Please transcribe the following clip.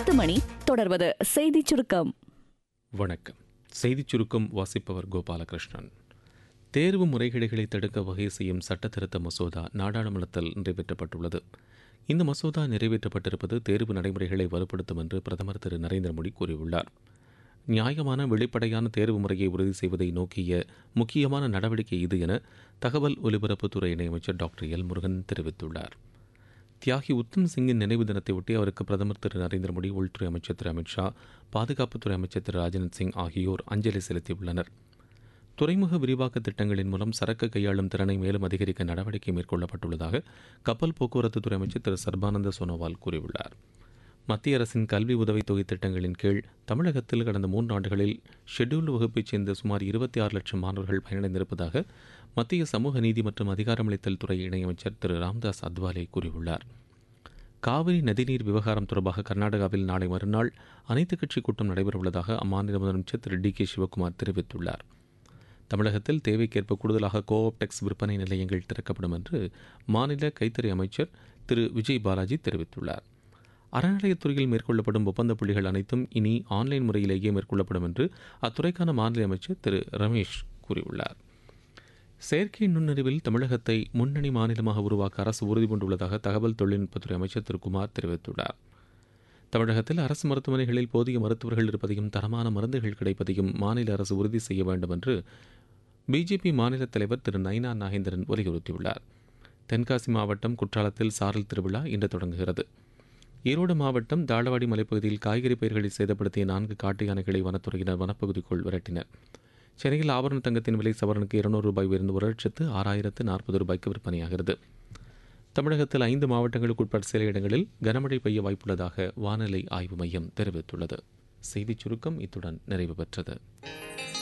பத்து மணி தொடர்வது செய்திச் சுருக்கம் வணக்கம் செய்திச் சுருக்கம் வாசிப்பவர் கோபாலகிருஷ்ணன் தேர்வு முறைகேடுகளை தடுக்க வகை செய்யும் சட்ட திருத்த மசோதா நாடாளுமன்றத்தில் நிறைவேற்றப்பட்டுள்ளது இந்த மசோதா நிறைவேற்றப்பட்டிருப்பது தேர்வு நடைமுறைகளை வலுப்படுத்தும் என்று பிரதமர் திரு நரேந்திர மோடி கூறியுள்ளார் நியாயமான வெளிப்படையான தேர்வு முறையை உறுதி செய்வதை நோக்கிய முக்கியமான நடவடிக்கை இது என தகவல் ஒலிபரப்புத்துறை இணையமைச்சர் டாக்டர் எல் முருகன் தெரிவித்துள்ளார் தியாகி உத்தம் சிங்கின் நினைவு தினத்தையொட்டி அவருக்கு பிரதமர் திரு நரேந்திர மோடி உள்துறை அமைச்சர் திரு அமித்ஷா பாதுகாப்புத்துறை அமைச்சர் திரு ராஜ்நாத் சிங் ஆகியோர் அஞ்சலி செலுத்தியுள்ளனர் துறைமுக விரிவாக்க திட்டங்களின் மூலம் சரக்கு கையாளும் திறனை மேலும் அதிகரிக்க நடவடிக்கை மேற்கொள்ளப்பட்டுள்ளதாக கப்பல் போக்குவரத்து துறை அமைச்சர் திரு சர்பானந்த சோனோவால் கூறியுள்ளார் மத்திய அரசின் கல்வி உதவித்தொகை திட்டங்களின் கீழ் தமிழகத்தில் கடந்த மூன்று ஆண்டுகளில் ஷெட்யூல்டு வகுப்பைச் சேர்ந்த சுமார் இருபத்தி ஆறு லட்சம் மாணவர்கள் பயனடைந்திருப்பதாக மத்திய சமூக நீதி மற்றும் அதிகாரமளித்தல் துறை இணையமைச்சர் திரு ராம்தாஸ் அத்வாலே கூறியுள்ளார் காவிரி நதிநீர் விவகாரம் தொடர்பாக கர்நாடகாவில் நாளை மறுநாள் அனைத்துக் கட்சி கூட்டம் நடைபெறவுள்ளதாக அம்மாநில முதலமைச்சர் திரு டி கே சிவக்குமார் தெரிவித்துள்ளார் தமிழகத்தில் தேவைக்கேற்ப கூடுதலாக கோஆப்டெக்ஸ் விற்பனை நிலையங்கள் திறக்கப்படும் என்று மாநில கைத்தறி அமைச்சர் திரு விஜய் பாலாஜி தெரிவித்துள்ளார் அறநிலையத்துறையில் மேற்கொள்ளப்படும் ஒப்பந்த புள்ளிகள் அனைத்தும் இனி ஆன்லைன் முறையிலேயே மேற்கொள்ளப்படும் என்று அத்துறைக்கான மாநில அமைச்சர் திரு ரமேஷ் கூறியுள்ளார் செயற்கை நுண்ணறிவில் தமிழகத்தை முன்னணி மாநிலமாக உருவாக்க அரசு உறுதிபூண்டுள்ளதாக தகவல் தொழில்நுட்பத்துறை அமைச்சர் திரு குமார் தெரிவித்துள்ளார் தமிழகத்தில் அரசு மருத்துவமனைகளில் போதிய மருத்துவர்கள் இருப்பதையும் தரமான மருந்துகள் கிடைப்பதையும் மாநில அரசு உறுதி செய்ய வேண்டும் என்று பிஜேபி மாநில தலைவர் திரு நைனா நாகேந்திரன் வலியுறுத்தியுள்ளார் தென்காசி மாவட்டம் குற்றாலத்தில் சாரல் திருவிழா இன்று தொடங்குகிறது ஈரோடு மாவட்டம் தாளவாடி மலைப்பகுதியில் காய்கறி பயிர்களை சேதப்படுத்திய நான்கு காட்டு யானைகளை வனத்துறையினர் வனப்பகுதிக்குள் விரட்டினர் சென்னையில் ஆபரண தங்கத்தின் விலை சவரனுக்கு இருநூறு ரூபாய் உயர்ந்து ஒரு லட்சத்து ஆறாயிரத்து நாற்பது ரூபாய்க்கு விற்பனையாகிறது தமிழகத்தில் ஐந்து மாவட்டங்களுக்கு உட்பட்ட சில இடங்களில் கனமழை பெய்ய வாய்ப்புள்ளதாக வானிலை ஆய்வு மையம் தெரிவித்துள்ளது செய்திச் சுருக்கம் இத்துடன் நிறைவு பெற்றது